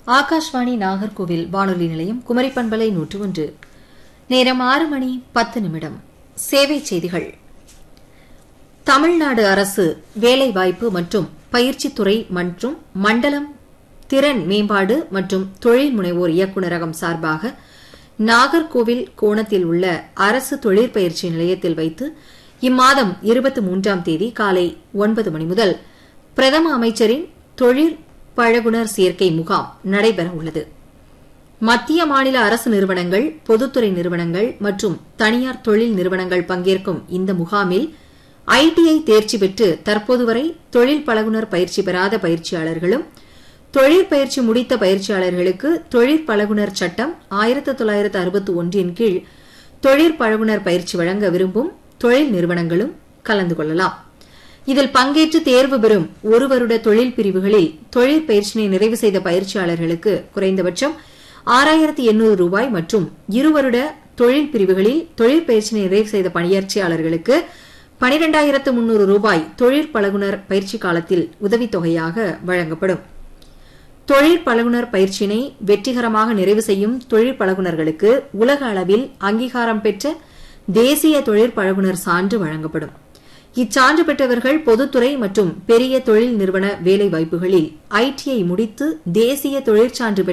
ஆகாஷ்வாணி நாகர்கோவில் வானொலி நிலையம் குமரி பண்பலை நூற்று ஒன்று நேரம் ஆறு மணி பத்து நிமிடம் சேவை செய்திகள் தமிழ்நாடு அரசு வேலைவாய்ப்பு மற்றும் பயிற்சித்துறை மற்றும் மண்டலம் திறன் மேம்பாடு மற்றும் தொழில் முனைவோர் இயக்குநரகம் சார்பாக நாகர்கோவில் கோணத்தில் உள்ள அரசு தொழிற்பயிற்சி நிலையத்தில் வைத்து இம்மாதம் இருபத்தி மூன்றாம் தேதி காலை ஒன்பது மணி முதல் பிரதம அமைச்சரின் தொழிற் பழகுனர் சேர்க்கை முகாம் நடைபெற உள்ளது மத்திய மாநில அரசு நிறுவனங்கள் பொதுத்துறை நிறுவனங்கள் மற்றும் தனியார் தொழில் நிறுவனங்கள் பங்கேற்கும் இந்த முகாமில் ஐடிஐ தேர்ச்சி பெற்று தற்போது வரை தொழில் பழகுனர் பயிற்சி பெறாத பயிற்சியாளர்களும் தொழிற்பயிற்சி முடித்த பயிற்சியாளர்களுக்கு தொழிற்பழகுனர் சட்டம் ஆயிரத்து தொள்ளாயிரத்து அறுபத்தி ஒன்றின் கீழ் தொழிற்பழகுனர் பயிற்சி வழங்க விரும்பும் தொழில் நிறுவனங்களும் கலந்து கொள்ளலாம் இதில் பங்கேற்று தேர்வு பெறும் ஒரு வருட தொழில் பிரிவுகளில் தொழில் பயிற்சியை நிறைவு செய்த பயிற்சியாளர்களுக்கு குறைந்தபட்சம் ஆறாயிரத்து எண்ணூறு ரூபாய் மற்றும் இருவருட தொழில் பிரிவுகளில் தொழில் பயிற்சியை நிறைவு செய்த பணியாட்சியாளர்களுக்கு பனிரெண்டாயிரத்து முன்னூறு ரூபாய் தொழிற் பழகுனர் பயிற்சி காலத்தில் உதவித்தொகையாக வழங்கப்படும் தொழிற் பழகுனர் பயிற்சியினை வெற்றிகரமாக நிறைவு செய்யும் தொழிற் பழகுனர்களுக்கு உலக அளவில் அங்கீகாரம் பெற்ற தேசிய தொழிற்பழகுனர் சான்று வழங்கப்படும் இச்சான்று பெற்றவர்கள் பொதுத்துறை மற்றும் பெரிய தொழில் நிறுவன வேலை வாய்ப்புகளில் ஐடிஐ முடித்து தேசிய தொழிற்சான்று